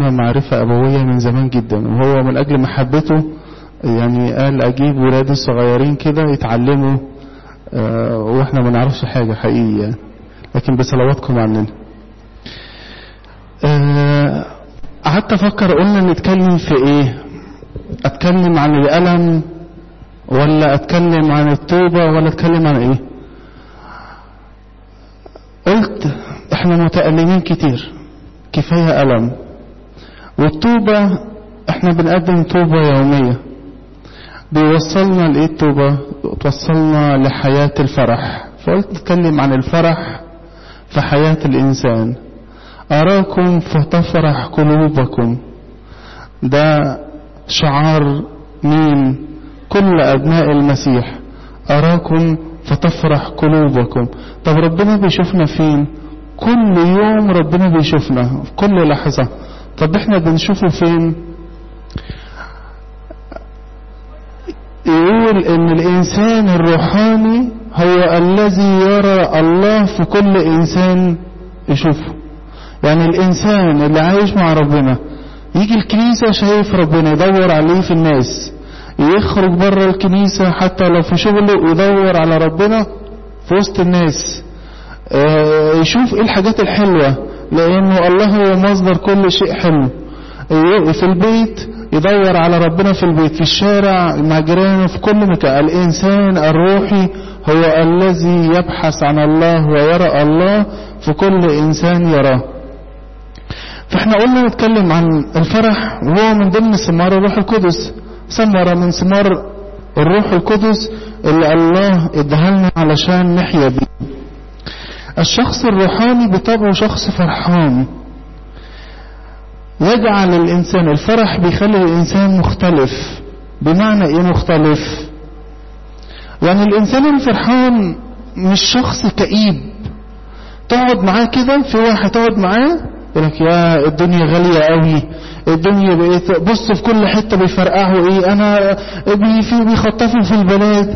اسمها معرفة أبوية من زمان جدا وهو من أجل محبته يعني قال أجيب ولادي الصغيرين كده يتعلموا آه وإحنا ما نعرفش حاجة حقيقية يعني. لكن بصلواتكم عننا آه قعدت أفكر قلنا نتكلم في إيه أتكلم عن الألم ولا أتكلم عن التوبة ولا أتكلم عن إيه قلت إحنا متألمين كتير كفاية ألم والتوبة إحنا بنقدم توبة يومية بيوصلنا لإيه التوبة توصلنا لحياة الفرح فقلت نتكلم عن الفرح في حياة الإنسان أراكم فتفرح قلوبكم ده شعار مين كل أبناء المسيح أراكم فتفرح قلوبكم طب ربنا بيشوفنا فين كل يوم ربنا بيشوفنا في كل لحظة طب احنا بنشوفه فين يقول ان الانسان الروحاني هو الذي يرى الله في كل انسان يشوفه يعني الانسان اللي عايش مع ربنا يجي الكنيسة شايف ربنا يدور عليه في الناس يخرج بره الكنيسة حتى لو في شغله يدور على ربنا في وسط الناس يشوف ايه الحاجات الحلوة لانه الله هو مصدر كل شيء حلو في البيت يدور على ربنا في البيت في الشارع مع جيرانه في كل مكان الانسان الروحي هو الذي يبحث عن الله ويرى الله في كل انسان يراه فاحنا قلنا نتكلم عن الفرح وهو من ضمن ثمار الروح القدس ثمرة من ثمار الروح القدس اللي الله اداها لنا علشان نحيا بيه الشخص الروحاني بطبعه شخص فرحان يجعل الإنسان الفرح بيخلي الإنسان مختلف بمعنى إيه مختلف يعني الإنسان الفرحان مش شخص كئيب تقعد معاه كده في واحد تقعد معاه يقول لك يا الدنيا غالية قوي الدنيا بقيت بص في كل حتة بيفرقعوا ايه انا بي بيخطفوا في البلاد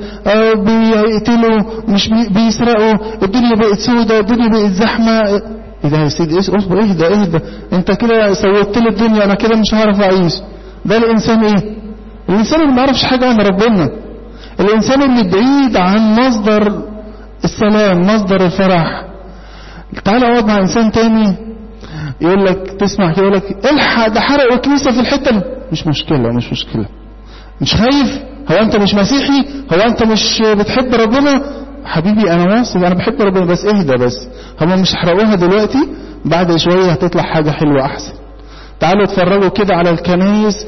بيقتلوا مش بي بيسرقوا الدنيا بقت سودة الدنيا بقت زحمة ايه ده يا سيدي اصبر اهدى اهدى انت كده سويت لي الدنيا انا كده مش هعرف اعيش ده الانسان ايه الانسان اللي ما يعرفش حاجة عن ربنا الانسان اللي بعيد عن مصدر السلام مصدر الفرح تعال اقعد مع انسان تاني يقول لك تسمع كده يقول لك الحق ده حرقوا الكنيسه في الحته مش مشكله مش مشكله مش خايف هو انت مش مسيحي هو انت مش بتحب ربنا حبيبي انا واثق انا بحب ربنا بس اهدى بس هم مش هيحرقوها دلوقتي بعد شويه هتطلع حاجه حلوه احسن تعالوا اتفرجوا كده على الكنايس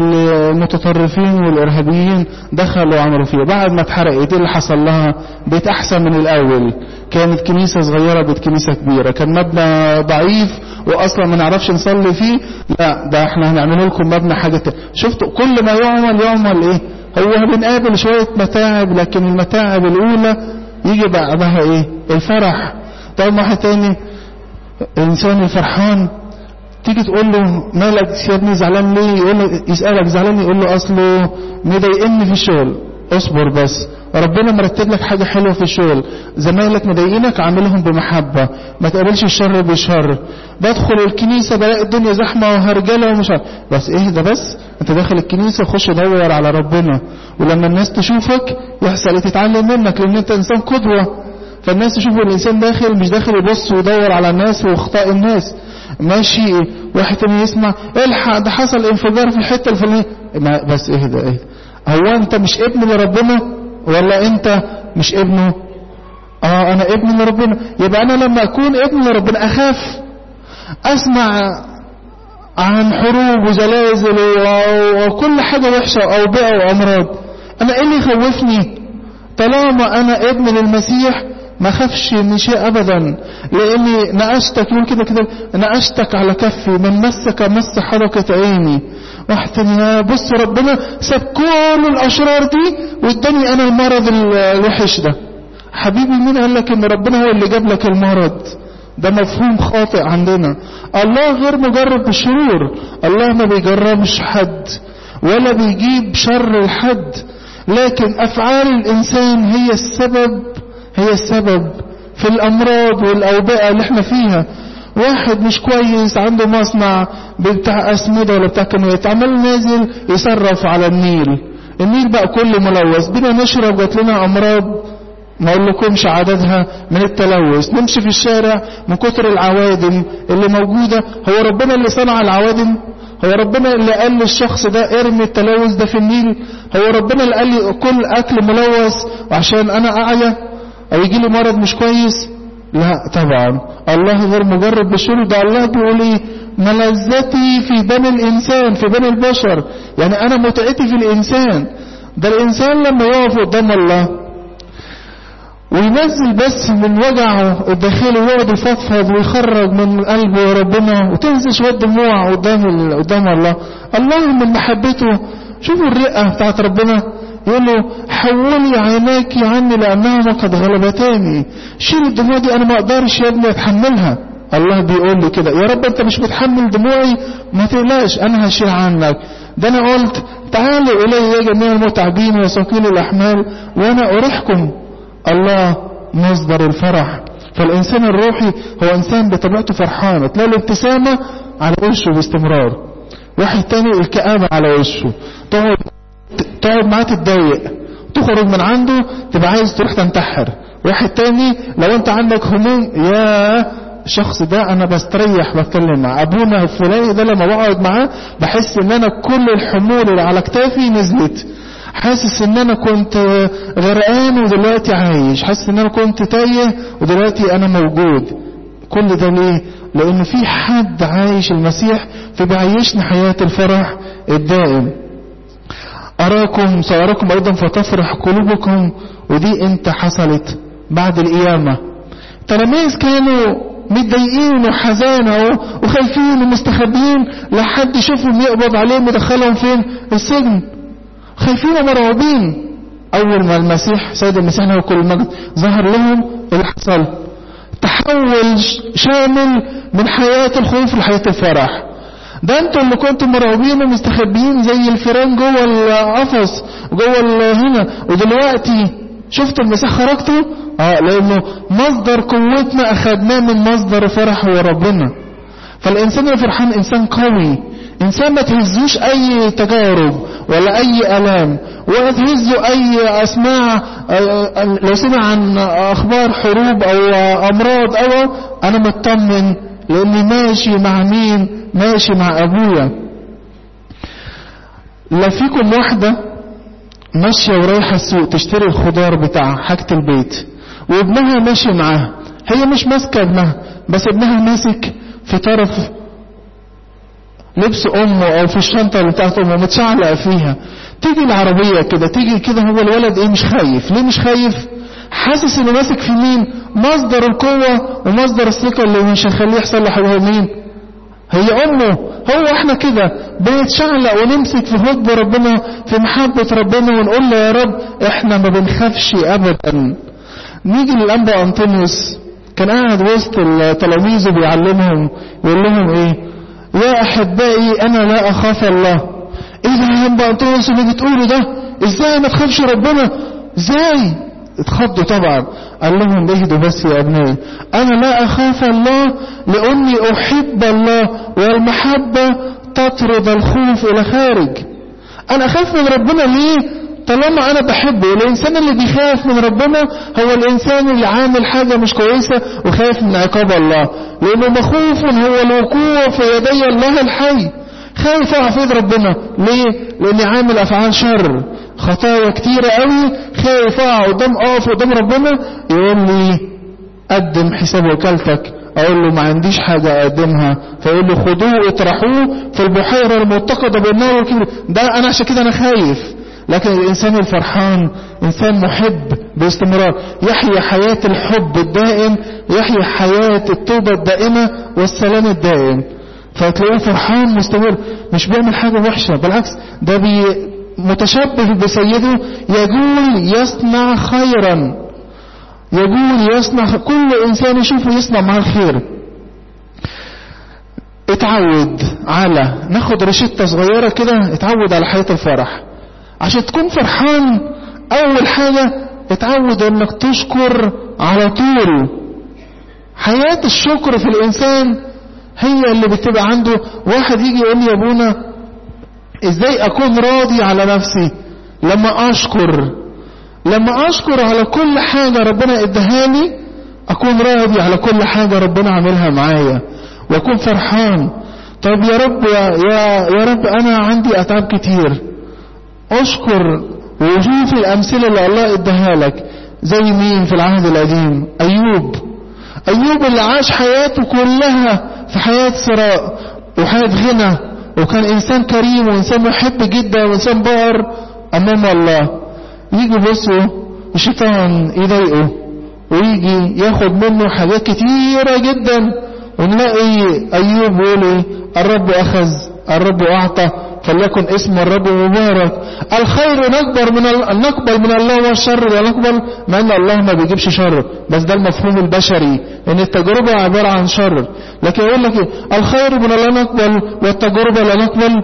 المتطرفين والارهابيين دخلوا وعملوا فيها بعد ما اتحرقت ايه اللي حصل لها بقت احسن من الاول كانت كنيسه صغيره بقت كنيسه كبيره كان مبنى ضعيف واصلا ما نعرفش نصلي فيه لا ده احنا هنعمل لكم مبنى حاجه تانية شفتوا كل ما يعمل يعمل ايه هو بنقابل شويه متاعب لكن المتاعب الاولى يجي بعدها ايه الفرح طيب واحد تاني الانسان الفرحان تيجي تقول له مالك يا ابني زعلان ليه يقول له يسالك زعلان يقول له اصله مضايقني في الشغل اصبر بس ربنا مرتب لك حاجة حلوة في الشغل زمايلك مضايقينك عاملهم بمحبة ما تقابلش الشر بالشر بدخل الكنيسة بلاقي الدنيا زحمة وهرجلة ومش عارف بس اهدى بس انت داخل الكنيسة خش دور على ربنا ولما الناس تشوفك يحصل تتعلم منك لان انت انسان قدوة فالناس تشوف الانسان داخل مش داخل يبص ويدور على الناس واخطاء الناس ماشي واحد تاني يسمع الحق ده حصل انفجار في الحته الفلانيه بس اهدى اهدى هو انت مش ابن لربنا ولا انت مش ابنه اه انا ابن لربنا يبقى انا لما اكون ابن لربنا اخاف اسمع عن حروب وزلازل وكل حاجه وحشه اوبئه وامراض انا ايه اللي يخوفني طالما انا ابن للمسيح ما خافش من شيء ابدا لاني نقشتك يقول كده كده نقشتك على كفي من مسك مس حركة عيني واحد تاني بص ربنا ساب كل الاشرار دي واداني انا المرض الوحش ده حبيبي مين قال لك ان ربنا هو اللي جاب لك المرض ده مفهوم خاطئ عندنا الله غير مجرب بالشرور الله ما بيجربش حد ولا بيجيب شر لحد لكن افعال الانسان هي السبب هي السبب في الامراض والاوبئه اللي احنا فيها واحد مش كويس عنده مصنع بتاع أسمدة ولا بتاع كميات عمال نازل يصرف على النيل النيل بقى كله ملوث بينا نشرب جات لنا أمراض ما اقول لكمش عددها من التلوث نمشي في الشارع من كتر العوادم اللي موجودة هو ربنا اللي صنع العوادم هو ربنا اللي قال للشخص ده ارمي التلوث ده في النيل هو ربنا اللي قال لي كل اكل ملوث وعشان انا اعيا او يجي لي مرض مش كويس لا طبعا الله غير مجرد بشر ده الله بيقول ايه ملذتي في بني الانسان في بني البشر يعني انا متعتي في الانسان ده الانسان لما يقف قدام الله وينزل بس من وجعه الداخلي ويقعد يفضفض ويخرج من قلبه ربنا وتنزل شويه دموع قدام قدام الله الله من محبته شوفوا الرقه بتاعت ربنا يقول له حولي عيناك عني لانهما قد غلبتاني شيل الدموع دي انا ما اقدرش يا ابني اتحملها الله بيقول لي كده يا رب انت مش بتحمل دموعي ما تقلقش انا هشيل عنك ده انا قلت تعالوا الي يا جميع المتعبين وثقيل الاحمال وانا اريحكم الله مصدر الفرح فالإنسان الروحي هو إنسان بطبيعته فرحان تلاقي الابتسامة على وشه باستمرار واحد تاني الكآبة على وشه تقعد تقعد معاه تتضايق تخرج من عنده تبقى عايز تروح تنتحر واحد تاني لو انت عندك هموم يا الشخص ده انا بستريح بتكلم مع ابونا الفلاني ده لما بقعد معاه بحس ان انا كل الحمول اللي على كتافي نزلت حاسس ان انا كنت غرقان ودلوقتي عايش حاسس ان انا كنت تايه ودلوقتي انا موجود كل ده ليه لان في حد عايش المسيح فبيعيشنا حياة الفرح الدائم اراكم سأراكم ايضا فتفرح قلوبكم ودي انت حصلت بعد القيامة تلاميذ كانوا متضايقين وحزانة وخايفين ومستخبيين لحد يشوفهم يقبض عليهم يدخلهم فين السجن خايفين ومرعوبين اول ما المسيح سيد المسيح هو كل المجد ظهر لهم اللي حصل تحول شامل من حياة الخوف لحياة الفرح ده انتوا اللي كنتوا مرعوبين ومستخبيين زي الفيران جوه القفص جوه هنا ودلوقتي شفتوا المسيح خرجتوا اه لانه مصدر قوتنا اخدناه من مصدر فرح هو ربنا فالانسان الفرحان انسان قوي انسان ما تهزوش اي تجارب ولا اي الام ولا تهزه اي اسماع لو سمع عن اخبار حروب او امراض او انا مطمن لاني ماشي مع مين ماشي مع ابويا لا فيكم واحدة ماشية ورايحة السوق تشتري الخضار بتاع حاجة البيت وابنها ماشي معاها هي مش ماسكة ابنها بس ابنها ماسك في طرف لبس امه او في الشنطه اللي بتاعت امه متشعلق فيها تيجي العربيه كده تيجي كده هو الولد ايه مش خايف ليه مش خايف حاسس انه ماسك في مين مصدر القوه ومصدر الثقه اللي مش هيخليه يحصل له حاجه مين هي امه هو احنا كده بنتشعلق ونمسك في حب ربنا في محبه ربنا ونقول له يا رب احنا ما بنخافش ابدا نيجي للانبا انطونيوس كان قاعد وسط التلاميذ وبيعلمهم يقول لهم ايه يا احبائي انا لا اخاف الله ايه ده يا انبا انطونيوس اللي بتقوله ده ازاي ما تخافش ربنا ازاي اتخضوا طبعا قال لهم اهدوا بس يا ابنائي انا لا اخاف الله لاني احب الله والمحبة تطرد الخوف الى خارج انا اخاف من ربنا ليه طالما انا بحبه الانسان اللي بيخاف من ربنا هو الانسان اللي عامل حاجة مش كويسة وخايف من عقاب الله لانه مخوف هو الوقوع في يدي الله الحي خايف اقع في ايد ربنا ليه لاني عامل افعال شر خطايا كتيرة قوي خايف اقع قدام اقف قدام ربنا يقول لي قدم حساب وكالتك اقول له ما عنديش حاجة اقدمها فيقول له خدوه اطرحوه في البحيرة المتقدة بالنار والكبر ده انا عشان كده انا خايف لكن الإنسان الفرحان إنسان محب باستمرار يحيا حياة الحب الدائم يحيا حياة التوبة الدائمة والسلام الدائم فتلاقيه فرحان مستمر مش بيعمل حاجة وحشة بالعكس ده بي متشبه بسيده يقول يصنع خيرا يقول يصنع كل إنسان يشوفه يصنع معاه الخير اتعود على ناخد رشدة صغيرة كده اتعود على حياة الفرح عشان تكون فرحان اول حاجة اتعود انك تشكر على طول حياة الشكر في الإنسان هي اللي بتبقى عنده واحد يجي يقول لي يا ابونا ازاي اكون راضي على نفسي لما اشكر لما اشكر على كل حاجة ربنا اداها لي اكون راضي على كل حاجة ربنا عاملها معايا واكون فرحان طب يا رب يا, يا, يا رب انا عندي اتعاب كتير اشكر وشوف الامثلة اللي الله اداها لك زي مين في العهد القديم ايوب ايوب اللي عاش حياته كلها في حياة ثراء وحياة غنى وكان انسان كريم وانسان محب جدا وانسان بار امام الله يجي بصوا الشيطان يضايقه ويجي ياخد منه حاجات كتيرة جدا ونلاقي ايوب يقول ايه الرب اخذ الرب اعطى فليكن اسم الرب مبارك الخير نكبر من ال... نقبل من الله والشر لا نقبل مع ان الله ما بيجيبش شر بس ده المفهوم البشري ان التجربة عبارة عن شر لكن يقول لك ايه الخير من الله نقبل والتجربة لا نقبل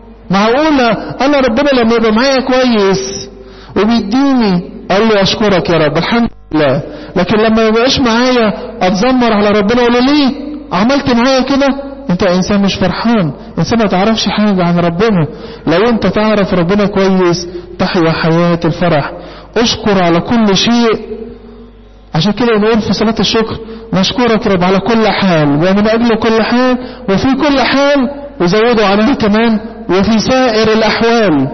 معقولة انا ربنا لما يبقى معايا كويس وبيديني قال له اشكرك يا رب الحمد لله لكن لما يبقاش معايا اتذمر على ربنا ولا ليه عملت معايا كده انت انسان مش فرحان انسان ما تعرفش حاجة عن ربنا لو انت تعرف ربنا كويس تحيا حياة الفرح اشكر على كل شيء عشان كده نقول في صلاة الشكر نشكرك رب على كل حال ومن اجل كل حال وفي كل حال وزودوا عليها كمان وفي سائر الاحوال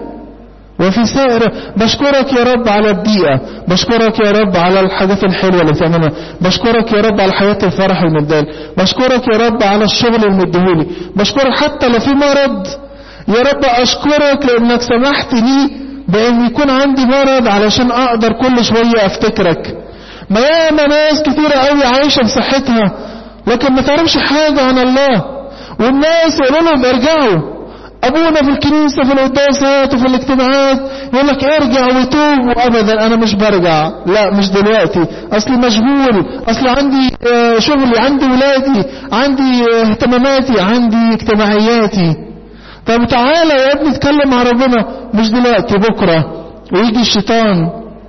وفي سائر بشكرك يا رب على الدقيقة بشكرك يا رب على الحاجات الحلوة اللي بتعملها بشكرك يا رب على حياة الفرح المدال بشكرك يا رب على الشغل المدهولي بشكرك حتى لو في مرض يا رب أشكرك لأنك سمحت لي بأن يكون عندي مرض علشان أقدر كل شوية أفتكرك ما ياما ناس كتيرة قوي عايشة بصحتها لكن ما تعرفش حاجة عن الله والناس يقولوا لهم ارجعوا ابونا في الكنيسة في القداسات وفي الاجتماعات يقول لك ارجع وتوب وابدا انا مش برجع لا مش دلوقتي اصلي مشغول اصلي عندي شغلي عندي ولادي عندي اهتماماتي عندي اجتماعياتي طب تعالى يا ابني اتكلم مع ربنا مش دلوقتي بكرة ويجي الشيطان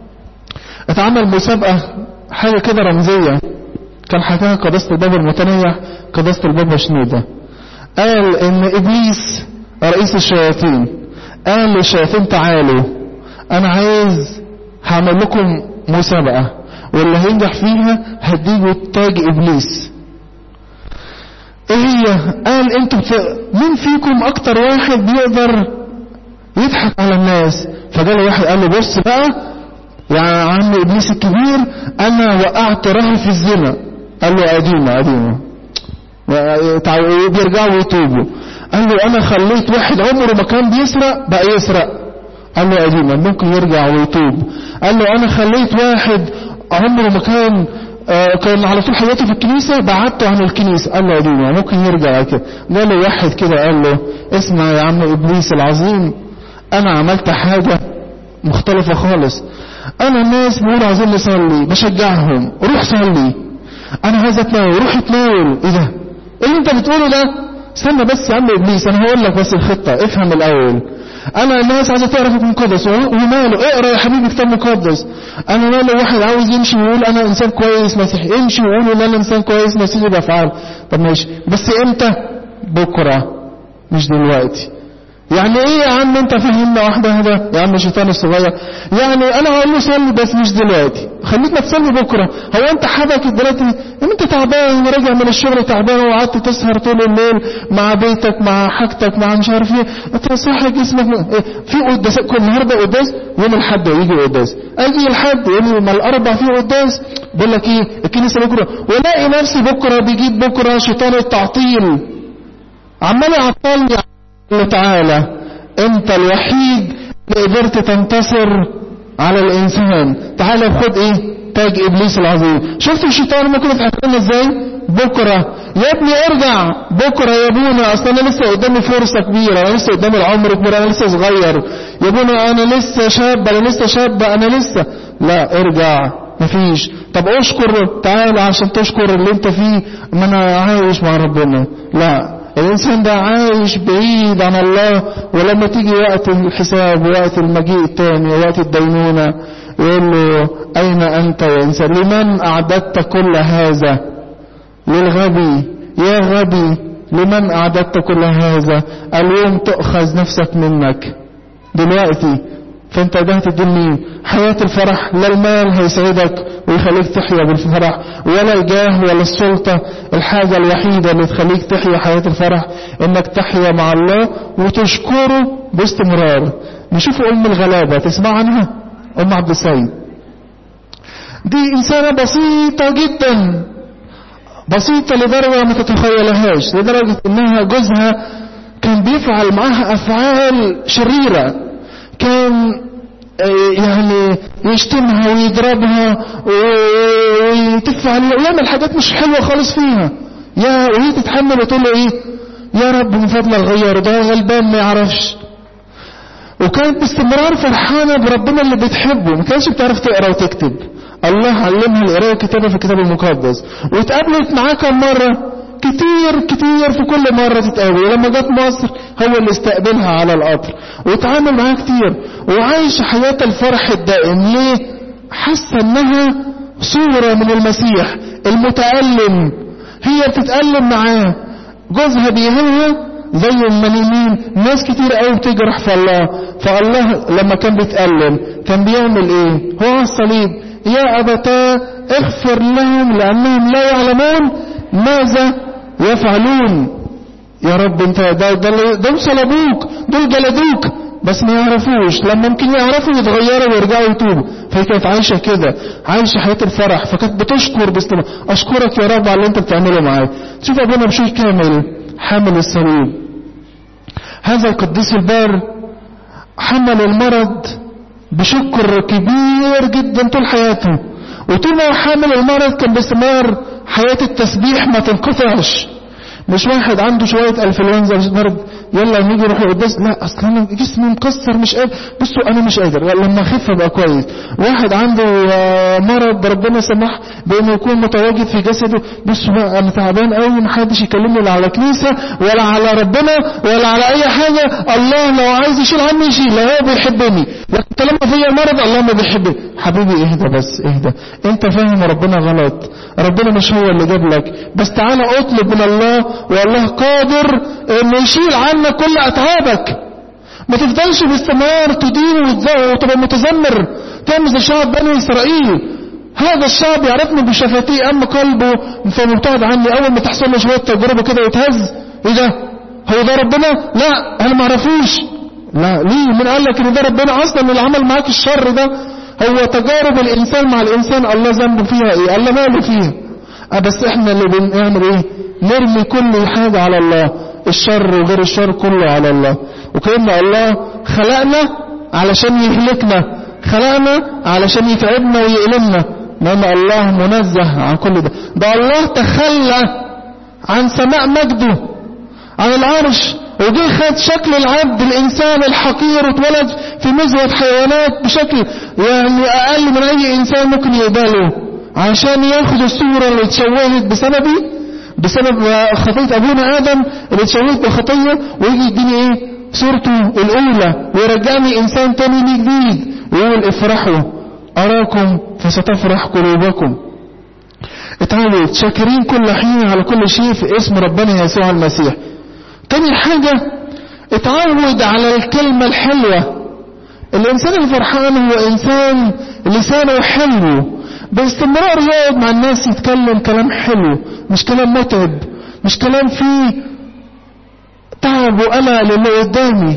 اتعمل مسابقة حاجة كده رمزية كان حكاها قداسة الباب المتنيح قداسة الباب شنودة قال ان ابليس رئيس الشياطين قال للشياطين تعالوا انا عايز هعمل لكم مسابقة واللي هينجح فيها هديله تاج ابليس ايه هي قال انتوا بت... مين فيكم اكتر واحد بيقدر يضحك على الناس فجاله واحد قال له بص بقى يا عم ابليس الكبير انا وقعت راهي في الزنا قال له قديمة قديمة بيرجعوا يتوبوا قال له انا خليت واحد عمره ما كان بيسرق بقى يسرق قال له قديما ممكن يرجع ويتوب قال له انا خليت واحد عمره ما كان آه كان على طول حياته في الكنيسة بعدته عن الكنيسة قال له قديما ممكن يرجع كده قال له واحد كده قال له اسمع يا عم ابليس العظيم انا عملت حاجة مختلفة خالص انا الناس بيقولوا عايزين نصلي بشجعهم روح صلي انا عايز اتناول روح اتناول ايه ده ايه اللي انت بتقوله ده استنى بس يا عم ابليس انا هقول لك بس الخطة افهم الاول انا الناس عايزه تعرف المقدس وماله اقرا يا حبيبي كتاب مقدس انا ماله واحد عاوز يمشي ويقول انا انسان كويس مسيحي امشي وقول ان انا انسان كويس مسيحي بافعال طب ماشي بس امتى بكره مش دلوقتي يعني ايه يا عم انت فهمنا واحدة هذا يا عم الشيطان الصغير يعني انا هقول له صلي بس مش دلوقتي خليك ما تصلي بكرة هو انت حبك دلوقتي ان انت تعبان وراجع من الشغل تعبان وقعدت تسهر طول الليل مع بيتك مع حاجتك مع مش عارف ايه انت صاحي جسمك إيه؟ في قداس كل النهارده قداس يوم الاحد يجي قداس اجي الحد يوم ما الاربع فيه قداس بقول لك ايه الكنيسه بكره والاقي نفسي بكره بيجيب بكره شيطان التعطيل عمال يعطلني قال تعالى انت الوحيد اللي قدرت تنتصر على الانسان تعالى خد ايه تاج ابليس العظيم شفتوا الشيطان ممكن يتحكمنا ازاي بكرة يا ابني ارجع بكرة يا ابونا اصل انا لسه قدامي فرصة كبيرة انا لسه قدامي العمر كبير انا لسه صغير يا ابونا انا لسه شاب انا لسه شاب انا لسه لا ارجع مفيش طب اشكر تعالى عشان تشكر اللي انت فيه ما انا عايش مع ربنا لا الإنسان ده عايش بعيد عن الله ولما تيجي وقت الحساب ووقت المجيء التاني ووقت الدينونة يقول له أين أنت يا إنسان لمن أعددت كل هذا للغبي يا غبي لمن أعددت كل هذا اليوم تؤخذ نفسك منك دلوقتي فانت ده هتدي مين حياة الفرح لا المال هيسعدك ويخليك تحيا بالفرح ولا الجاه ولا السلطة الحاجة الوحيدة اللي تخليك تحيا حياة الفرح انك تحيا مع الله وتشكره باستمرار نشوف ام الغلابة تسمع عنها ام عبد السيد دي انسانة بسيطة جدا بسيطة لدرجة ما تتخيلهاش لدرجة انها جوزها كان بيفعل معاها افعال شريرة كان يعني يشتمها ويضربها ويتفعل ويعمل حاجات مش حلوة خالص فيها يا وهي تتحمل وتقول له ايه يا رب من فضلك غيره ده غلبان ما يعرفش وكانت باستمرار فرحانة بربنا اللي بتحبه ما كانش بتعرف تقرا وتكتب الله علمها القراءة والكتابة في الكتاب المقدس واتقابلت معاه كم مرة كتير كتير في كل مرة تتقابل ولما جت مصر هو اللي استقبلها على القطر واتعامل معاها كتير وعايش حياة الفرح الدائم ليه حاسة انها صورة من المسيح المتألم هي بتتألم معاه جوزها بيهمها زي المليمين ناس كتير قوي بتجرح في الله فالله لما كان بيتألم كان بيعمل ايه هو على الصليب يا أبتاه اغفر لهم لأنهم لا يعلمون ماذا يفعلون يا رب انت ده ده دول صلبوك دول جلدوك بس ما يعرفوش لما ممكن يعرفوا يتغيروا ويرجعوا يتوبوا فهي كانت عايشة كده عايشة حياة الفرح فكانت بتشكر باستمرار أشكرك يا رب على اللي أنت بتعمله معايا شوف أبونا بشوي كامل حامل الصليب هذا القديس البار حمل المرض بشكر كبير جدا طول حياته وطول ما هو حامل المرض كان باستمرار حياة التسبيح ما تنقطعش مش واحد عنده شوية انفلونزا مرض يلا نيجي نروح القداس لا اصل انا جسمي مكسر مش قادر بصوا انا مش قادر لما اخف ابقى كويس واحد عنده مرض ربنا سمح بانه يكون متواجد في جسده بصوا بقى انا تعبان قوي ما حدش يكلمني لا على كنيسه ولا على ربنا ولا على اي حاجه الله لو عايز يشيل عني يشيل لو هو بيحبني لكن طالما فيا مرض الله ما بيحبني حبيبي اهدى بس اهدى انت فاهم ربنا غلط ربنا مش هو اللي جاب لك بس تعالى اطلب من الله والله قادر انه يشيل عنك كل اتعابك ما تفضلش باستمرار تدين وتبقى متذمر تعمل زي شعب بني اسرائيل هذا الشعب يعرفني بشفتيه اما قلبه فمبتعد عني اول ما تحصل له شويه تجربه كده يتهز ايه ده هو ده ربنا لا انا ما اعرفوش لا ليه من قال لك ان ده ربنا اصلا اللي عمل معاك الشر ده هو تجارب الانسان مع الانسان الله ذنبه فيها ايه الله ماله فيها أه بس احنا اللي بنعمل ايه نرمي كل حاجة على الله الشر وغير الشر كله على الله وكأن الله خلقنا علشان يهلكنا خلقنا علشان يتعبنا ويألمنا لأن الله منزه عن كل ده ده الله تخلى عن سماء مجده عن العرش وجه خد شكل العبد الإنسان الحقير واتولد في مزوة حيوانات بشكل يعني أقل من أي إنسان ممكن يقبله عشان ياخد الصورة اللي اتشوهت بسببي بسبب خطية أبونا آدم اللي اتشوهت بخطية ويجي يديني إيه صورته الأولى ويرجعني إنسان تاني جديد ويقول افرحوا أراكم فستفرح قلوبكم اتعودت شاكرين كل حين على كل شيء في اسم ربنا يسوع المسيح تاني حاجة اتعود على الكلمة الحلوة الإنسان الفرحان هو إنسان لسانه حلو باستمرار يقعد مع الناس يتكلم كلام حلو مش كلام متعب مش كلام فيه تعب وقلق للي قدامي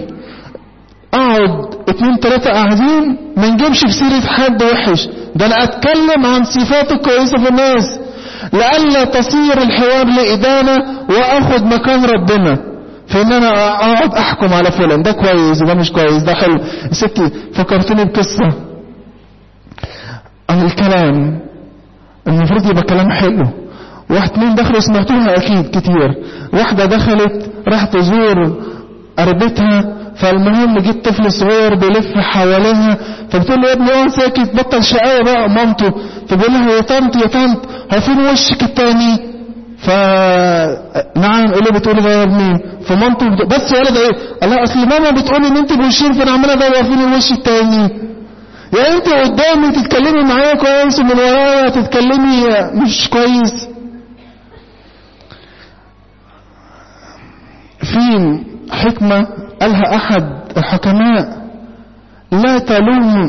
اقعد اتنين تلاتة قاعدين ما نجيبش في سيرة حد وحش ده انا اتكلم عن صفات الكويسة في الناس لألا تصير الحوار لإدانة واخد مكان ربنا فان انا اقعد احكم على فلان ده كويس ده مش كويس ده حلو ستي فكرتني بقصة عن الكلام المفروض يبقى كلام حلو واحد اتنين دخلوا سمعتوها اكيد كتير واحدة دخلت راح تزور قربتها فالمهم جه الطفل الصغير بيلف حواليها فبتقول له يا ابني اقعد ساكت بطل شقاوة بقى مامته فبيقول لها يا طنط يا طنط هو فين وشك التاني ف نعم ايه اللي بتقولي ده يا ابني فمامته بت... بس ولد ايه قال لها اصل ماما بتقولي ان انت بوشين فانا عماله ادور فين الوش التاني يا انت قدامي تتكلمي معايا كويس ومن ورايا تتكلمي مش كويس في حكمة قالها أحد الحكماء لا تلوم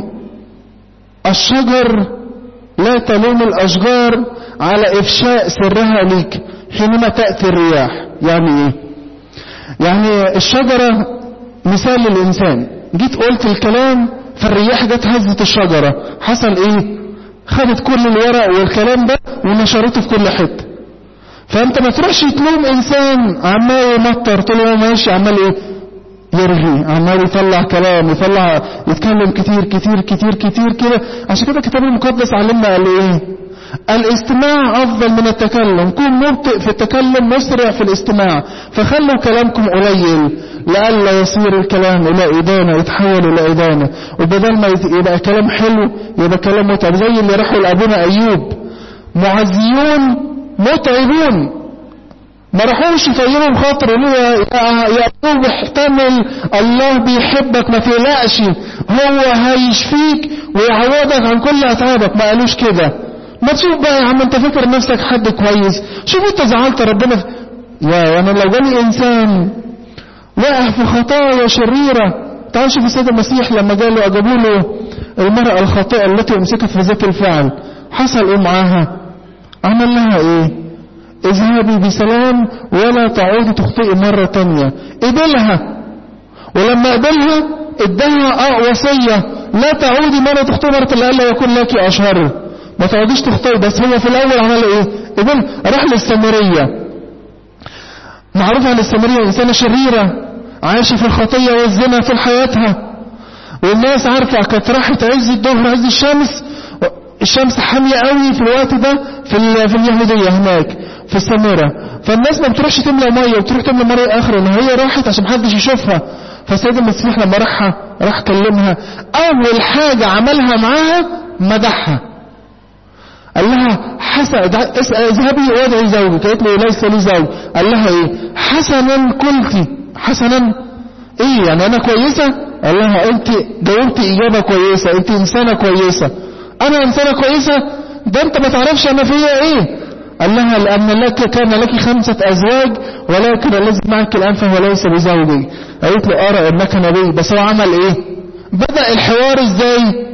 الشجر لا تلوم الأشجار على إفشاء سرها ليك حينما تأتي الرياح يعني إيه يعني الشجرة مثال للإنسان جيت قلت الكلام فالرياح جت هزت الشجرة حصل إيه خدت كل الورق والكلام ده ونشرته في كل حتة فأنت ما تروحش تلوم إنسان عمال يمطر طول ما ماشي عمال إيه يرغي عمال يطلع كلام يطلع يتكلم كتير كتير كتير كتير كده عشان كده الكتاب المقدس علمنا قال ايه الاستماع افضل من التكلم كن مبطئ في التكلم مسرع في الاستماع فخلوا كلامكم قليل لئلا يصير الكلام الى ادانه يتحول الى ادانه وبدل ما يبقى كلام حلو يبقى كلام متعب زي اللي راحوا لابونا ايوب معزيون متعبون ما راحوش يطيبوا بخاطر يقولوا يا يا ايوب احتمل الله بيحبك ما تقلقش هو هيشفيك ويعوضك عن كل اتعابك ما قالوش كده ما تشوف بقى يا عم انت فاكر نفسك حد كويس شوف انت زعلت ربنا في... يا يعني لو جالي انسان وقع في خطايا شريره تعال شوف السيد المسيح لما جاله اجابوا له المرأة الخاطئة التي امسكت في ذات الفعل حصل ايه معاها عمل لها ايه اذهبي بسلام ولا تعودي تخطئي مرة تانية قبلها ولما قبلها اداها اه وصية لا تعودي مرة تخطئي مرة لألا يكون لك أشهر ما تعوديش تخطئي بس هو في الأول عمل ايه قبل راح للسامرية معروف عن السامرية إنسانة شريرة عايشة في الخطية والزنا في حياتها والناس عارفة كانت راحت عز الظهر عز الشمس الشمس حامية قوي في الوقت ده في, في اليهودية هناك في السامرة فالناس ما بتروحش تملى مية بتروح تملى مية آخر ان هي راحت عشان محدش يشوفها فالسيد المسيح لما راحها راح كلمها أول حاجة عملها معاها مدحها قال لها حسن اذهبي وادعي زوجك قالت له ليس لي زوج قال لها ايه حسنا قلتي حسنا ايه يعني انا كويسة قال لها انت جاوبتي اجابة كويسة انت انسانة كويسة انا انسانة كويسة ده انت ما تعرفش انا فيا ايه قال لها لان لك كان لك خمسة ازواج ولكن الذي معك الان فهو ليس بزوجي قالت له ارى انك نبي بس هو عمل ايه بدأ الحوار ازاي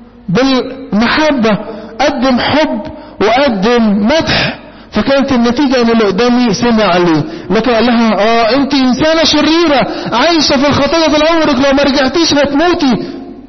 بالمحبة قدم حب وقدم مدح فكانت النتيجة ان اللي قدامي سمع عليه لكن قال لها اه انت انسانة شريرة عايشة في الخطية طول عمرك لو ما رجعتيش هتموتي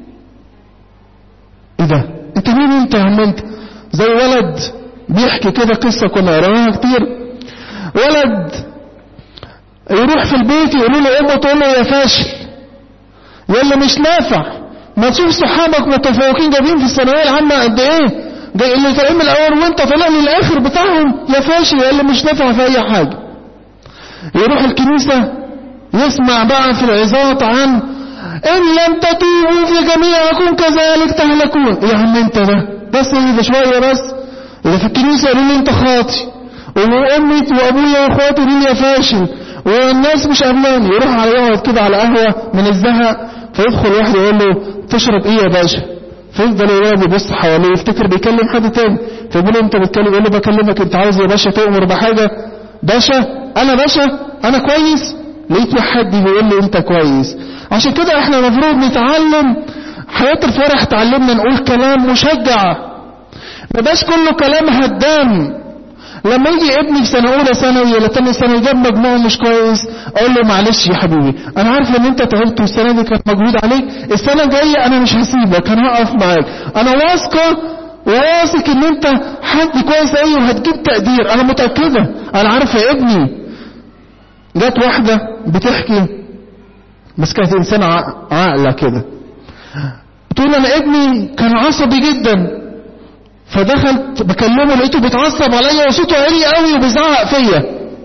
ايه ده انت مين انت يا عم انت زي ولد بيحكي كده قصة كنا قراها كتير ولد يروح في البيت يقولوا له امه تقول له يا فاشل يقول له مش نافع ما تشوف صحابك متفوقين جايبين في الثانويه العامه قد ايه جاي اللي طالعين من الاول وانت طالع من الاخر بتاعهم يا فاشل يقول له مش نافع في اي حاجه يروح الكنيسه يسمع بقى في العظات عن ان لم تتوبوا في جميعكم كذلك تهلكون يا عم انت ده بس ده شويه بس إذا في الكنيسة يقولوا لي أنت خاطي وأمي وأبويا وأخواتي يقولوا لي يا فاشل والناس مش قابلاني يروح على يقعد كده على قهوة من الزهق فيدخل واحد يقول له تشرب إيه يا باشا فيفضل الولد يبص حواليه يفتكر بيكلم حد تاني فيقول له أنت بتكلم يقول له بكلمك أنت عاوز يا باشا تؤمر بحاجة باشا أنا باشا أنا كويس لقيت حد بيقول لي أنت كويس عشان كده احنا المفروض نتعلم حياة الفرح تعلمنا نقول كلام مشجع ما بقاش كله كلام هدام لما يجي ابني في سنه اولى ثانوي ولا ثانيه ثانوي جاب مجموع مش كويس اقول له معلش يا حبيبي انا عارف ان انت تعبت والسنه دي كانت مجهود عليك السنه الجايه انا مش هسيبك انا هقف معاك انا واثقه وواثق ان انت حد كويس قوي وهتجيب تقدير انا متاكده انا عارفه يا ابني جت واحده بتحكي بس كانت انسانه عاقله كده بتقول انا ابني كان عصبي جدا فدخلت بكلمه لقيته بيتعصب عليا وصوته عالي قوي وبيزعق فيا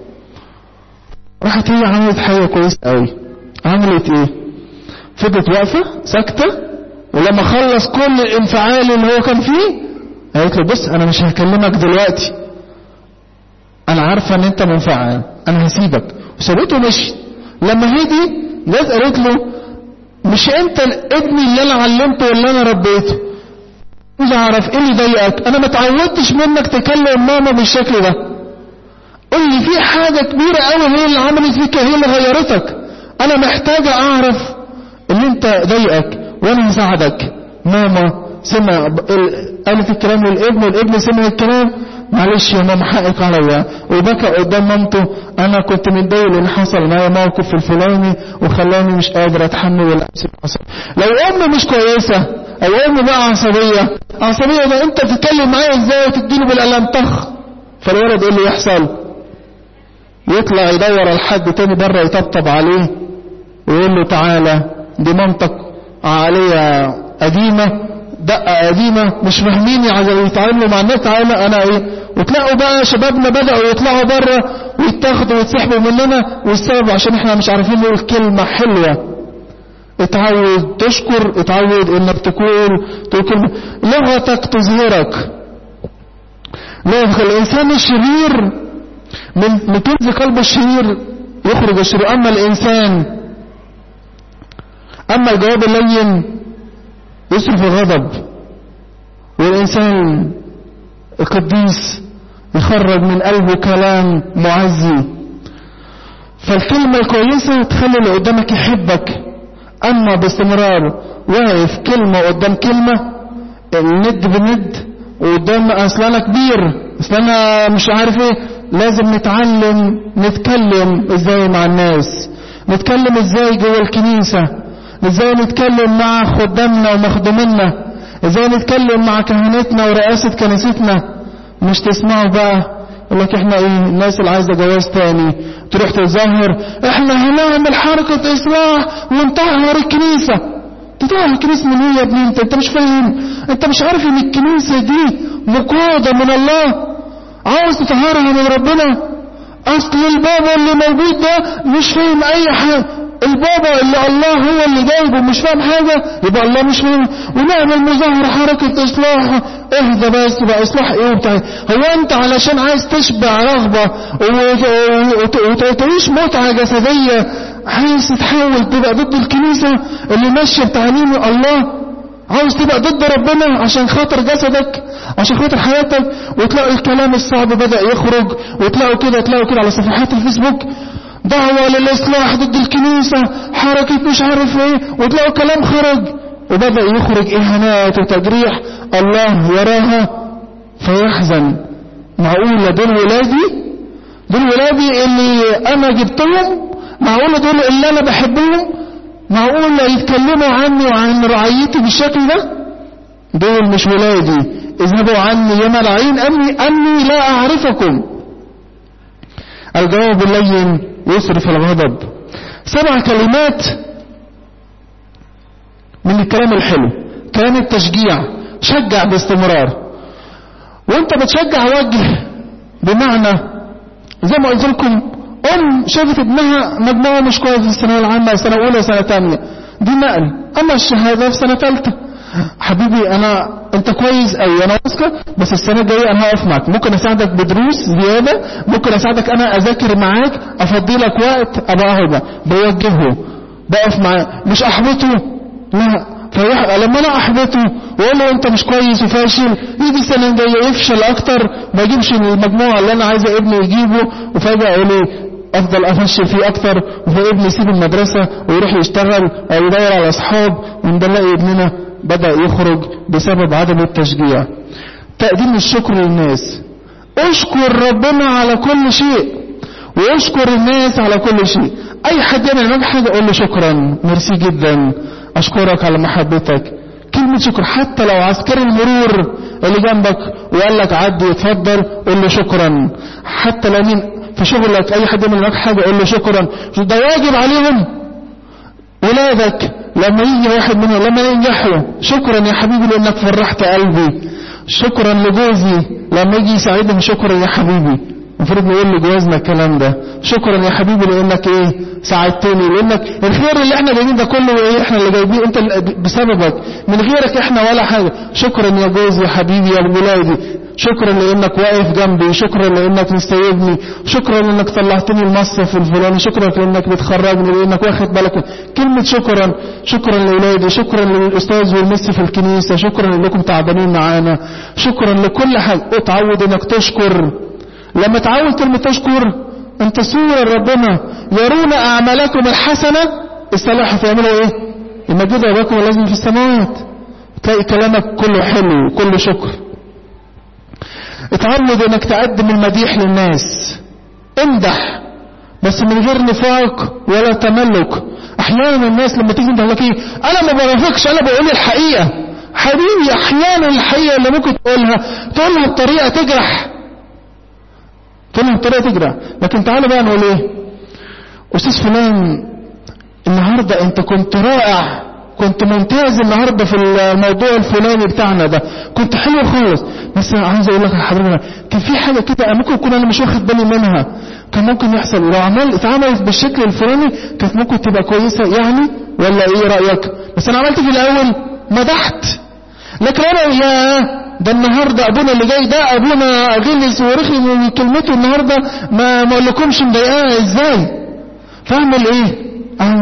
راحت هي عملت حاجه كويسه قوي عملت ايه فضلت واقفه ساكته ولما خلص كل الانفعال اللي هو كان فيه قالت له بص انا مش هكلمك دلوقتي انا عارفه ان انت منفعل انا هسيبك وسابته مشي لما هدي جت قالت له مش انت ابني اللي انا علمته واللي انا ربيته عايز اعرف ايه اللي ضايقك انا ما اتعودتش منك تكلم ماما بالشكل ده قول لي في حاجة كبيرة قوي هي اللي عملت فيك هي اللي غيرتك انا محتاجة اعرف ان انت ضايقك وانا هساعدك ماما سمع قالت الكلام للابن والابن سمع الكلام معلش يا ماما حقك عليا وبكى قدام مامته انا كنت متضايق لان حصل معايا موقف الفلاني وخلاني مش قادر اتحمل ولا امسك اعصابي لو ام مش كويسه او ام بقى عصبيه عصبيه ده انت بتتكلم معايا ازاي وتديله بالقلم طخ فالولد ايه اللي يحصل يطلع يدور على حد تاني بره يطبطب عليه ويقول له تعالى دي مامتك عليا قديمه دقة قديمة مش فاهمين يتعاملوا مع الناس تعالى انا ايه وتلاقوا بقى شبابنا بدأوا يطلعوا بره ويتاخدوا ويتسحبوا مننا والسبب عشان احنا مش عارفين نقول كلمة حلوة اتعود تشكر اتعود انك تقول تقول كلمة لغتك تظهرك لغة الانسان الشرير من من كنز قلب الشرير يخرج الشرير اما الانسان اما الجواب اللين يصرف الغضب والإنسان القديس يخرج من قلبه كلام معزي فالكلمة الكويسة تخلي اللي قدامك يحبك أما باستمرار واقف كلمة قدام كلمة الند بند وقدام أصل أنا كبير أصل أنا مش عارف إيه لازم نتعلم نتكلم إزاي مع الناس نتكلم إزاي جوه الكنيسة ازاي نتكلم مع خدامنا ومخدومنا ازاي نتكلم مع كهنتنا ورئاسة كنيستنا مش تسمعوا بقى يقول لك احنا ايه الناس اللي عايزه جواز تاني تروح تظهر احنا هنعمل حركة اصلاح ونطهر الكنيسة تطهر الكنيسة من ايه يا ابني انت انت مش فاهم انت مش عارف ان الكنيسة دي مقادة من الله عاوز تطهرها من ربنا اصل البابا اللي موجود ده مش فاهم اي حاجة البابا اللي الله هو اللي جايبه مش فاهم حاجة يبقى الله مش فاهم ونعمل مظاهرة حركة اصلاح اهدى بس بقى اصلاح ايه وبتاع هو انت علشان عايز تشبع رغبة وتعيش متعة جسدية عايز تحاول تبقى ضد الكنيسة اللي ماشية بتعليم الله عاوز تبقى ضد ربنا عشان خاطر جسدك عشان خاطر حياتك وتلاقوا الكلام الصعب بدأ يخرج وتلاقوا كده تلاقوا كده على صفحات الفيسبوك دعوة للإصلاح ضد الكنيسة حركة مش عارف ايه وتلاقوا كلام خرج وبدأ يخرج إهانات وتجريح الله يراها فيحزن معقولة دول ولادي دول ولادي اللي أنا جبتهم معقولة دول اللي أنا بحبهم معقولة يتكلموا عني وعن رعيتي بالشكل ده دول مش ولادي اذهبوا عني يا ملاعين أني, أني لا أعرفكم الجواب اللين يصرف الغضب سبع كلمات من الكلام الحلو كلام التشجيع شجع باستمرار وانت بتشجع وجه بمعنى زي ما قلت لكم ام شافت ابنها مجموعه مش كويس في الثانويه العامه سنه اولى سنه ثانيه دي نقل اما الشهاده في سنه ثالثه حبيبي انا انت كويس اي انا واثقه بس السنه الجايه انا هقف معاك ممكن اساعدك بدروس زياده ممكن اساعدك انا اذاكر معاك افضي لك وقت ابقى اهو بوجهه بقف معاه مش احبطه لا فيح... لما انا احبطه واقول له انت مش كويس وفاشل يجي السنه الجايه يفشل اكتر ما يجيبش المجموعه اللي انا عايز ابني يجيبه وفجاه اقول له افضل افشل فيه اكتر وفي ابني يسيب المدرسه ويروح يشتغل او يدور على اصحاب ونلاقي ابننا بدأ يخرج بسبب عدم التشجيع تقديم الشكر للناس اشكر ربنا على كل شيء واشكر الناس على كل شيء اي حد يعمل معاك حاجه قول له شكرا ميرسي جدا اشكرك على محبتك كلمة شكر حتى لو عسكري المرور اللي جنبك وقال لك عدي اتفضل قول له شكرا حتى لو مين في شغلك اي حد يعمل معاك حاجه قول له شكرا ده واجب عليهم ولادك لما يجي واحد منهم لما ينجحوا شكرا يا حبيبي لانك فرحت قلبي شكرا لجوزي لما يجي يساعدهم شكرا يا حبيبي المفروض نقول لجوازنا الكلام ده شكرا يا حبيبي لانك ايه ساعدتني لانك الخير اللي احنا جايبين ده كله ايه احنا اللي جايبين انت بسببك من غيرك احنا ولا حاجه شكرا يا جوزي يا حبيبي يا ولادي شكرا لانك واقف جنبي شكرا لانك مستوعبني شكرا لانك طلعتني المصرف الفلاني شكرا لانك بتخرجني لانك واخد بالك كلمة شكرا شكرا لاولادي شكرا للاستاذ والمس في الكنيسة شكرا لانكم تعبانين معانا شكرا لكل حاجة اتعود انك تشكر لما تعود كلمة تشكر انت صورة ربنا يرون اعمالكم الحسنة الصلاح فيعملوا ايه يمجدوا اباكم الذي في السماوات تلاقي كلامك كله حلو كله شكر اتعود انك تقدم المديح للناس امدح بس من غير نفاق ولا تملك احيانا الناس لما تيجي تقول لك ايه انا ما بوافقش انا بقول الحقيقه حبيبي احيانا الحقيقه اللي ممكن تقولها تقولها بطريقه تجرح تقولها بطريقه تجرح لكن تعالى بقى نقول ايه استاذ فلان النهارده انت كنت رائع كنت ممتاز النهارده في الموضوع الفلاني بتاعنا ده كنت حلو خالص بس عايز اقول لك لحضرتك كان في حاجه كده ممكن اكون انا مش واخد بالي منها كان ممكن يحصل لو عمل اتعملت بالشكل الفلاني كانت ممكن تبقى كويسه يعني ولا ايه رايك بس انا عملت في الاول مدحت لكن انا يا ده النهارده ابونا اللي جاي ده ابونا غلس ورخي من كلمته النهارده ما ما اقولكمش مضايقاه ازاي فاعمل ايه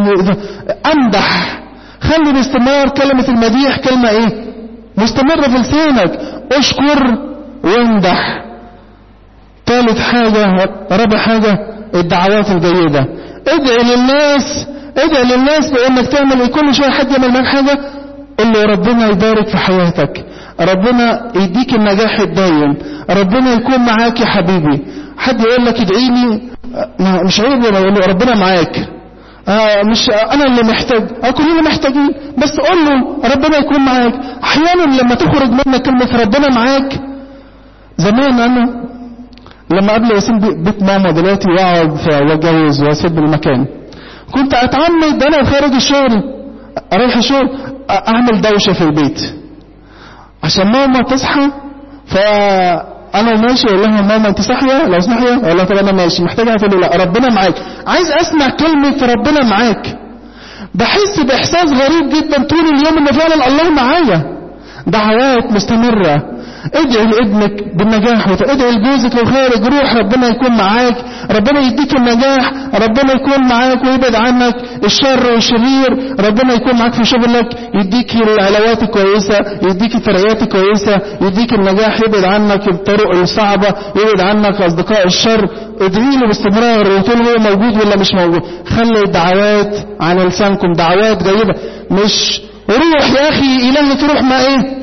امدح خلي باستمرار كلمة المديح كلمة ايه مستمرة في لسانك اشكر وامدح ثالث حاجة رابع حاجة الدعوات الجيدة ادعي للناس ادعي للناس بانك تعمل كل شوية حد يعمل معاك حاجة قل له ربنا يبارك في حياتك ربنا يديك النجاح الدايم ربنا يكون معاك يا حبيبي حد يقول لك ادعيني مش عيب ولا ربنا معاك آه مش انا اللي محتاج آه كلنا محتاجين بس قول له ربنا يكون معاك احيانا لما تخرج منك كلمة ربنا معاك زمان انا لما قبل اسيب بيت ماما دلوقتي واقعد واتجوز واسيب المكان كنت اتعمد انا خارج الشغل اروح الشغل اعمل دوشة في البيت عشان ماما تصحى ف انا ماشي اقول لها ماما انت صاحيه لو صاحيه اقول لها طب انا ماشي محتاجه تقول لي لا ربنا معاك عايز اسمع كلمه ربنا معاك بحس باحساس غريب جدا طول اليوم ان فعلا الله معايا دعوات مستمره ادعي لابنك بالنجاح ادعي لجوزك لو خارج روح ربنا يكون معاك ربنا يديك النجاح ربنا يكون معاك ويبعد عنك الشر والشرير ربنا يكون معاك في شغلك يديك العلاوات الكويسة يديك الترقيات الكويسة يديك النجاح يبعد عنك الطرق الصعبة يبعد عنك أصدقاء الشر ادعي له باستمرار وتقول هو موجود ولا مش موجود خلي الدعوات على لسانكم دعوات جيدة مش روح يا أخي إلهي تروح ما إيه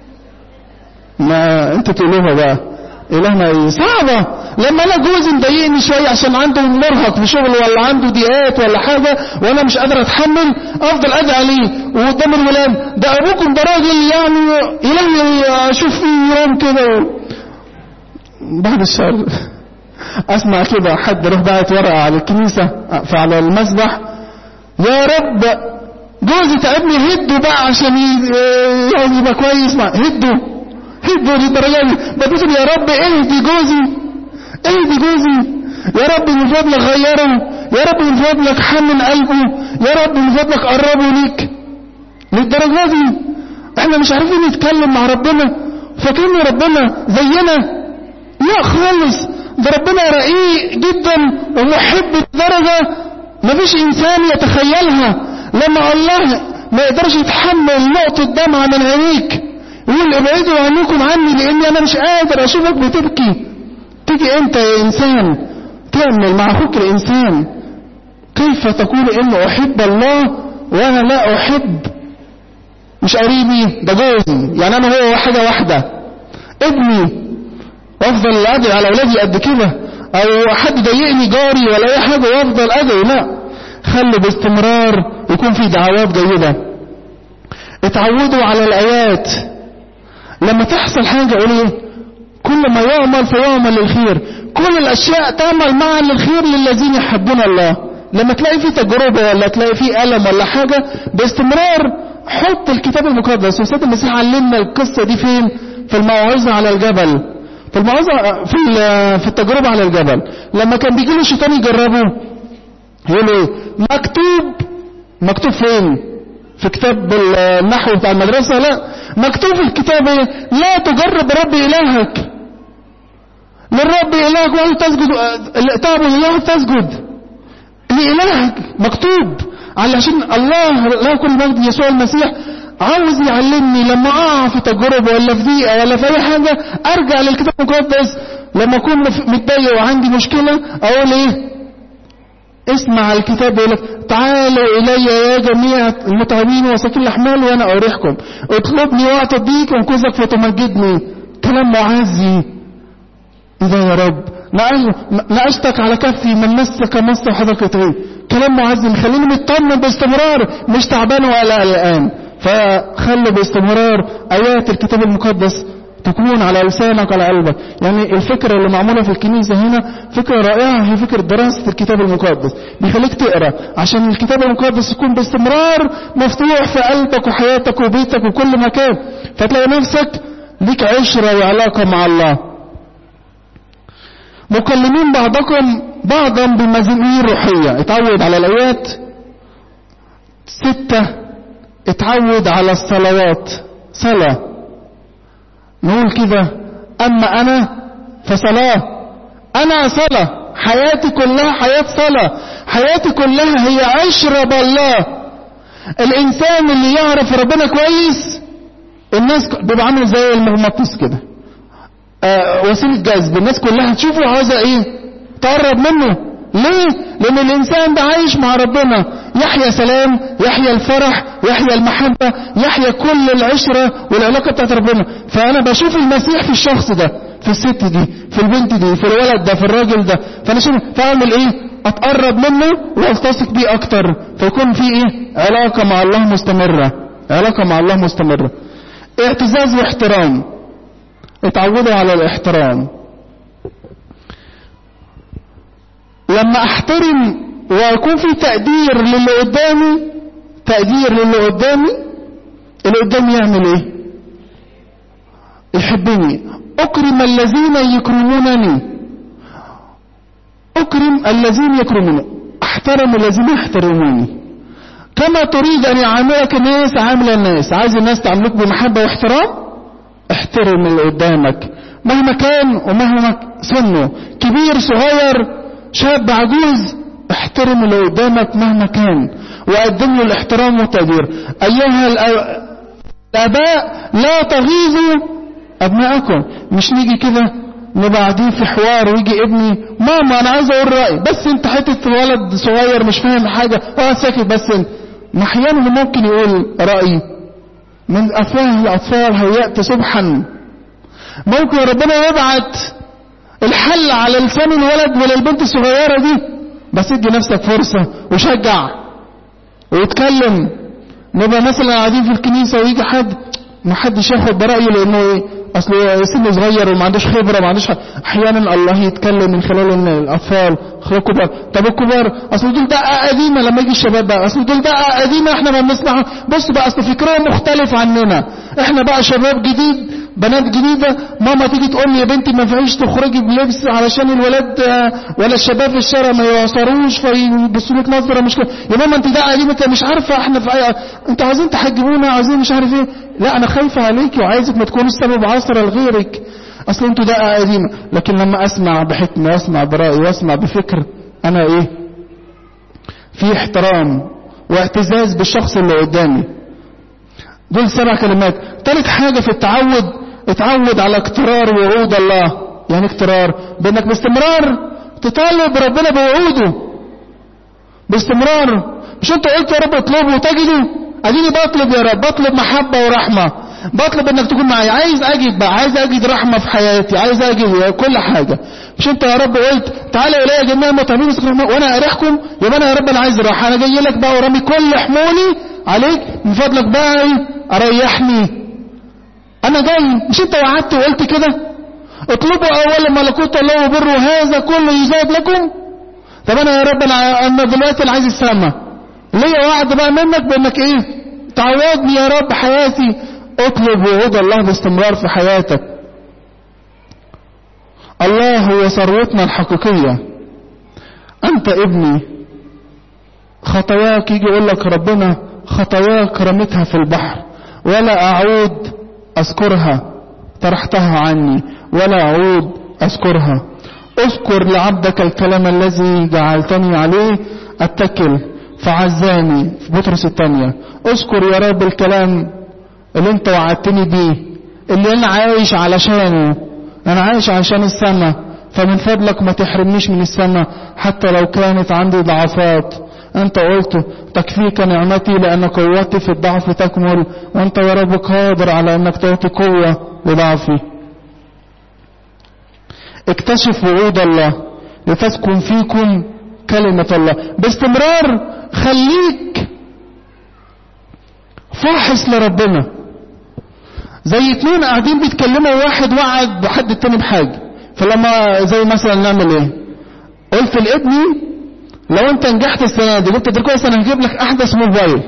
ما انت تقولوها بقى الهنا ايه صعبة لما انا جوزي مضايقني شوية عشان عنده مرهق في شغل ولا عنده ضيقات ولا حاجة وانا مش قادر اتحمل افضل ادعي عليه وقدام الولاد ده ابوكم ده راجل يعني الهي اشوف فيه يوم كده بعد الشر اسمع كده حد يروح باعت ورقة على الكنيسة فعلى المسبح يا رب جوزي تعبني هده بقى عشان يبقى كويس مع هده هدوا للدرجة دي بقول يا رب اهدي جوزي اهدي جوزي يا رب من فضلك غيره يا رب من فضلك حنن قلبه يا رب من فضلك قربه ليك للدرجة دي احنا مش عارفين نتكلم مع ربنا فاكرين ربنا زينا لا خالص ده ربنا رقيق جدا ومحب لدرجة مفيش انسان يتخيلها لما الله ما يقدرش يتحمل نقطة دمعة من عينيك يقول ابعدوا عنكم عني لاني انا مش قادر اشوفك بتبكي تيجي انت يا انسان تعمل مع اخوك الانسان كيف تقول اني احب الله وانا لا احب مش قريبي ده جوزي يعني انا هو حاجة واحدة ابني وافضل ادعي على اولادي قد كده او حد ضايقني جاري ولا اي حاجة وافضل ادعي لا خلي باستمرار يكون في دعوات جيدة اتعودوا على الايات لما تحصل حاجة قول ايه كل ما يعمل فيعمل للخير كل الاشياء تعمل معا للخير للذين يحبون الله لما تلاقي في تجربة ولا تلاقي في ألم ولا حاجة باستمرار حط الكتاب المقدس وسيد المسيح علمنا القصة دي فين في الموعظة على الجبل في الموعظة في في التجربة على الجبل لما كان بيجي له الشيطان يجربه يقول ايه مكتوب مكتوب فين في كتاب النحو بتاع المدرسة لا مكتوب في الكتاب ايه لا تجرب رب إلهك للرب إلهك وأن تسجد تعبد الله تسجد لإلهك مكتوب علشان الله لا كل مجد يسوع المسيح عاوز يعلمني لما اقع في تجربة ولا في ضيقة ولا في اي حاجة ارجع للكتاب المقدس لما اكون متضايق وعندي مشكلة اقول ايه اسمع الكتاب يقول لك تعالوا الي يا جميع المتعبين وساكن الاحمال وانا اريحكم اطلبني وقت الضيق وانقذك فتمجدني كلام معزي اذا يا رب ناقشتك على كفي من مسك مس وحضرتك ايه كلام معزي مخليني مطمن باستمرار مش تعبان ولا قلقان فخلوا باستمرار ايات الكتاب المقدس تكون على لسانك على قلبك يعني الفكرة اللي معمولة في الكنيسة هنا فكرة رائعة هي فكرة دراسة الكتاب المقدس بيخليك تقرأ عشان الكتاب المقدس يكون باستمرار مفتوح في قلبك وحياتك وبيتك وكل مكان فتلاقي نفسك ليك عشرة وعلاقة مع الله مكلمين بعضكم بعضا بمزامير روحية اتعود على الآيات ستة اتعود على الصلوات صلاة نقول كده أما أنا فصلاة أنا صلاة حياتي كلها حياة صلاة حياتي كلها هي عشرة بالله الإنسان اللي يعرف ربنا كويس الناس بيبقى عامل زي المغناطيس كده آه وسيلة جذب الناس كلها تشوفه عاوزة ايه تقرب منه ليه لان الانسان ده عايش مع ربنا يحيا سلام يحيا الفرح يحيا المحبة يحيا كل العشرة والعلاقة بتاعت ربنا فانا بشوف المسيح في الشخص ده في الست دي في البنت دي في الولد ده في الراجل ده فانا شوف فاعمل ايه اتقرب منه والتصق بيه اكتر فيكون في ايه علاقة مع الله مستمرة علاقة مع الله مستمرة اعتزاز واحترام اتعودوا على الاحترام لما احترم ويكون في تقدير للي قدامي تقدير للي قدامي اللي قدامي يعمل ايه يحبني اكرم الذين يكرمونني اكرم الذين يكرمونني احترم الذين يحترموني كما تريد ان يعاملك الناس عامل الناس عايز الناس تعاملك بمحبة واحترام احترم اللي قدامك مهما كان ومهما سنه كبير صغير شاب عجوز احترم اللي قدامك مهما كان وقدم له الاحترام والتقدير ايها الاباء لا تغيظوا ابنائكم مش نيجي كده نبقى قاعدين في حوار ويجي ابني ماما انا عايز اقول رايي بس انت حته ولد صغير مش فاهم حاجه اه ساكت بس انت ما احيانا ممكن يقول رايي من افواه الاطفال هيأت سبحا ممكن ربنا يبعت الحل على لسان الولد ولا البنت الصغيرة دي بس ادي نفسك فرصة وشجع ويتكلم نبقى مثلا قاعدين في الكنيسة ويجي حد ما حدش ياخد برأيه لانه ايه اصله سنه صغير وما عندوش خبرة ما عندوش حد. احيانا الله يتكلم من خلال ان الاطفال خلال الكبار طب الكبار اصل دول دقة قديمة لما يجي الشباب بقى اصل دول دقة قديمة احنا ما بنسمعها بص بقى اصل فكرهم مختلف عننا احنا بقى شباب جديد بنات جديدة ماما تيجي تقول لي يا بنتي ما ينفعش تخرجي بلبس علشان الولاد ولا الشباب في الشارع ما يعصروش فيبصوا لك نظرة مش كده يا ماما انت ده قديمة انت مش عارفة احنا في اي انت عايزين تحجبونا عايزين مش عارف ايه لا انا خايفة عليكي وعايزك ما تكونيش سبب عصرة لغيرك اصل انتوا ده قديمة لكن لما اسمع بحكمة واسمع برأي واسمع بفكر انا ايه في احترام واعتزاز بالشخص اللي قدامي دول سبع كلمات ثالث حاجة في التعود اتعود على اقترار وعود الله يعني اقترار بانك باستمرار تطالب ربنا بوعوده باستمرار مش انت قلت يا رب اطلبه وتجده اديني بطلب يا رب بطلب محبة ورحمة بطلب انك تكون معي عايز اجد بقى عايز اجد رحمة في حياتي عايز اجد كل حاجة مش انت يا رب قلت تعالى الي جميع المتعبين وانا اريحكم يبقى انا يا رب انا عايز راحة انا جاي لك بقى ورامي كل حمولي عليك من فضلك بقى اريحني انا جاي مش انت وعدت وقلت كده اطلبوا اولا ملكوت الله وبره هذا كله يزاد لكم طب انا يا رب انا, أنا دلوقتي انا عايز السما ليا وعد بقى منك بانك ايه تعوضني يا رب حياتي اطلب وعود الله باستمرار في حياتك الله هو ثروتنا الحقيقية انت ابني خطاياك يجي يقول لك ربنا خطاياك رميتها في البحر ولا اعود اذكرها طرحتها عني ولا اعود اذكرها اذكر لعبدك الكلام الذي جعلتني عليه اتكل فعزاني في بطرس الثانية اذكر يا رب الكلام اللي انت وعدتني بيه اللي انا عايش علشانه انا عايش عشان السماء فمن فضلك ما تحرمنيش من السماء حتى لو كانت عندي ضعفات انت قلت تكفيك نعمتي لان قوتي في الضعف تكمل وانت يا رب قادر على انك تعطي قوة لضعفي اكتشف وعود الله لتسكن فيكم كلمة الله باستمرار خليك فاحص لربنا زي اتنين قاعدين بيتكلموا واحد وعد بحد التاني بحاجة فلما زي مثلا نعمل ايه قلت لابني لو انت نجحت السنة دي جبت كويس انا هجيب لك احدث موبايل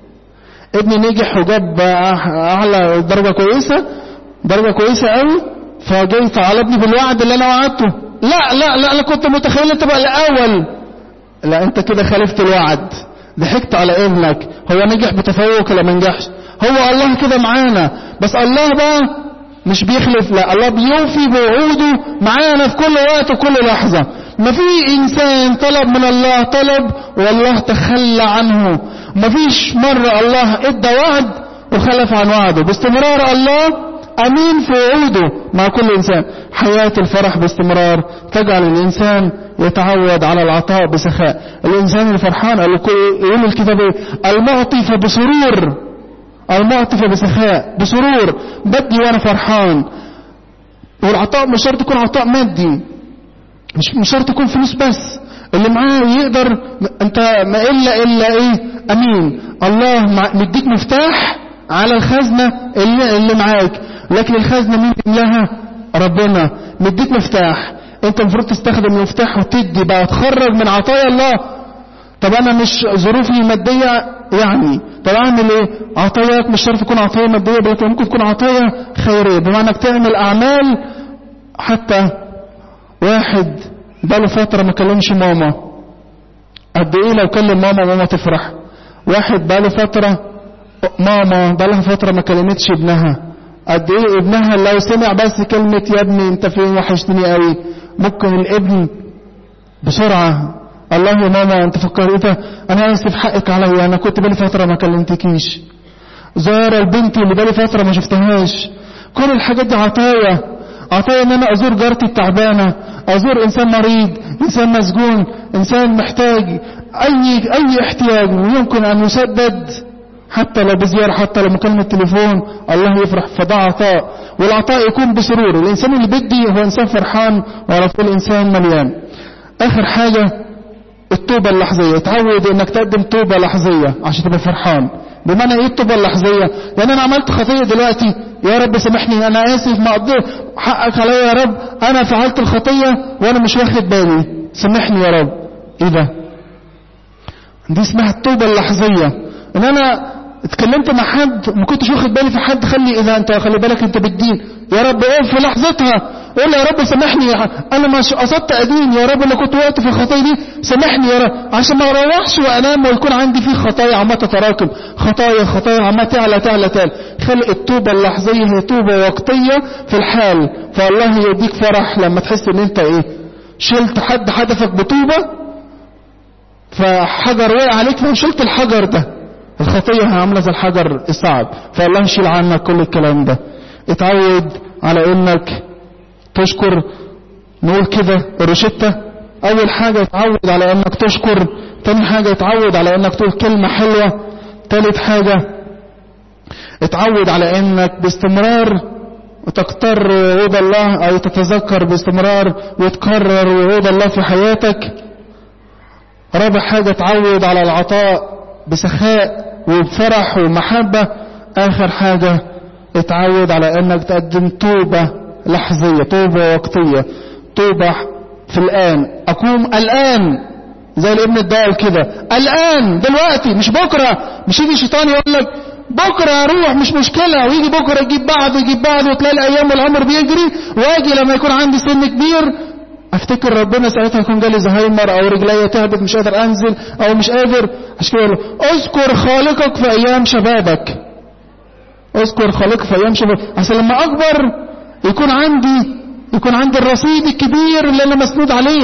ابني نجح وجاب اعلى درجة كويسة درجة كويسة قوي فجاي طالبني بالوعد اللي انا وعدته لا لا لا انا كنت متخيل تبقى الاول لا انت كده خالفت الوعد ضحكت على ابنك هو نجح بتفوق ولا ما نجحش هو الله كده معانا بس الله بقى مش بيخلف لا الله بيوفي بوعوده معانا في كل وقت وكل لحظة ما في انسان طلب من الله طلب والله تخلى عنه ما فيش مرة الله ادى وعد وخلف عن وعده باستمرار الله امين في وعوده مع كل انسان حياة الفرح باستمرار تجعل الانسان يتعود على العطاء بسخاء الانسان الفرحان يقول الكتاب المعطي فبسرور المعطي فبسخاء بسرور بدي وانا فرحان والعطاء مش شرط يكون عطاء مادي مش مش شرط يكون فلوس بس اللي معاه يقدر انت ما الا الا ايه امين الله مديك مفتاح على الخزنة اللي, اللي معاك لكن الخزنة مين يملاها ربنا مديك مفتاح انت المفروض تستخدم المفتاح وتدي بقى تخرج من عطايا الله طب انا مش ظروفي مادية يعني طب اعمل ايه عطاياك مش شرط تكون عطايا مادية بل ممكن تكون عطايا خيرية بمعنى انك تعمل اعمال حتى واحد بقاله فترة ما كلمش ماما قد ايه لو كلم ماما ماما تفرح واحد بقاله فترة ماما بقالها فترة ما كلمتش ابنها قد ايه ابنها لو سمع بس كلمة يا ابني انت فين وحشتني قوي ممكن الابن بسرعة الله يا ماما انت فكرت انا اسف حقك عليا انا كنت بقالي فترة ما كلمتكيش زار البنت اللي بقالي فترة ما شفتهاش كل الحاجات دي عطايا عطايا ان انا ازور جارتي التعبانة ازور انسان مريض انسان مسجون انسان محتاج اي اي احتياج ويمكن ان يسدد حتى لو بزيارة حتى لو مكالمة تليفون الله يفرح فده عطاء والعطاء يكون بسرور الإنسان اللي بدي هو إنسان فرحان وعلى طول إنسان مليان آخر حاجة التوبة اللحظية اتعود إنك تقدم توبة لحظية عشان تبقى فرحان بمعنى ايه التوبة اللحظية لان انا عملت خطية دلوقتي يا رب سامحني انا اسف ما اقدر حقك عليا يا رب انا فعلت الخطية وانا مش واخد بالي سامحني يا رب ايه ده دي اسمها التوبة اللحظية ان انا اتكلمت مع حد ما كنتش واخد بالي في حد خلي اذا انت خلي بالك انت بالدين يا رب اقف في لحظتها قول يا رب سامحني انا مش قصدت ادين يا رب انا كنت وقت في الخطايا دي سامحني يا رب عشان ما اروحش وانام ويكون عندي فيه خطايا عماله تتراكم خطايا خطايا عماله تعلى تعلى تعلى خلق التوبه اللحظيه هي توبه وقتيه في الحال فالله يديك فرح لما تحس ان انت ايه شلت حد حدفك بطوبه فحجر وقع عليك فشلت الحجر ده الخطية عاملة زي الحجر الصعب فالله يشيل عنك كل الكلام ده اتعود على انك تشكر نقول كده الروشتة اول حاجة اتعود على انك تشكر تاني حاجة اتعود على انك تقول كلمة حلوة تالت حاجة اتعود على انك باستمرار تكتر وعود الله او تتذكر باستمرار وتكرر وعود الله في حياتك رابع حاجة اتعود على العطاء بسخاء وبفرح ومحبة آخر حاجة اتعود على انك تقدم توبة لحظية توبة وقتية توبة في الآن أقوم الآن زي الابن الضال كده الآن دلوقتي مش بكرة مش يجي شيطان يقول لك بكرة اروح مش مشكلة ويجي بكرة يجيب بعض يجيب بعض وتلاقي الأيام والعمر بيجري واجي لما يكون عندي سن كبير افتكر ربنا ساعتها يكون جالي زهايمر او رجليا تعبت مش قادر انزل او مش قادر عشان كده اذكر خالقك في ايام شبابك اذكر خالقك في ايام شبابك عشان لما اكبر يكون عندي يكون عندي الرصيد الكبير اللي انا مسنود عليه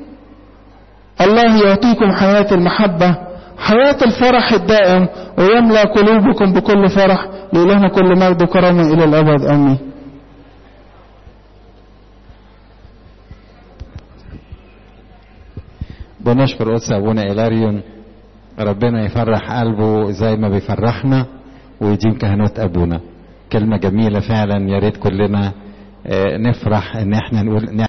الله يعطيكم حياة المحبة حياة الفرح الدائم ويملأ قلوبكم بكل فرح لإلهنا كل مجد وكرامة إلى الأبد آمين بنشكر قدس ابونا إلاريون ربنا يفرح قلبه زي ما بيفرحنا ويديم كهنوت ابونا كلمة جميلة فعلا يا ريت كلنا نفرح ان احنا نقول